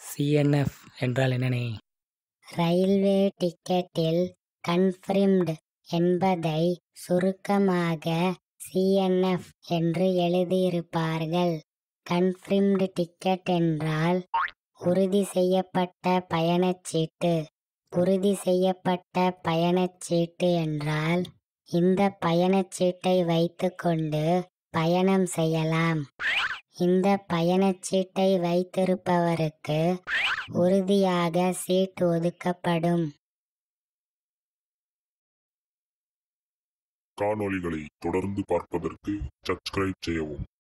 CNF என்றால் என்னனே railway டிக்கெட்டில் கன்ஃபிர்ம்டு என்பதை சுருக்கமாக சிஎன்எஃப் என்று எழுதியிருப்பார்கள் கன்ஃபிர்ம்டு டிக்கெட் என்றால் உறுதி செய்யப்பட்ட பயணச்சீட்டு உறுதி செய்யப்பட்ட பயணச்சீட்டு என்றால் இந்த பயணச்சீட்டை வைத்துக்கொண்டு பயணம் செய்யலாம் இந்த பயணச்சீட்டை வைத்திருப்பவருக்கு உறுதியாக சீட் ஒதுக்கப்படும் காணொளிகளை தொடர்ந்து பார்ப்பதற்கு சப்ஸ்கிரைப் செய்யவும்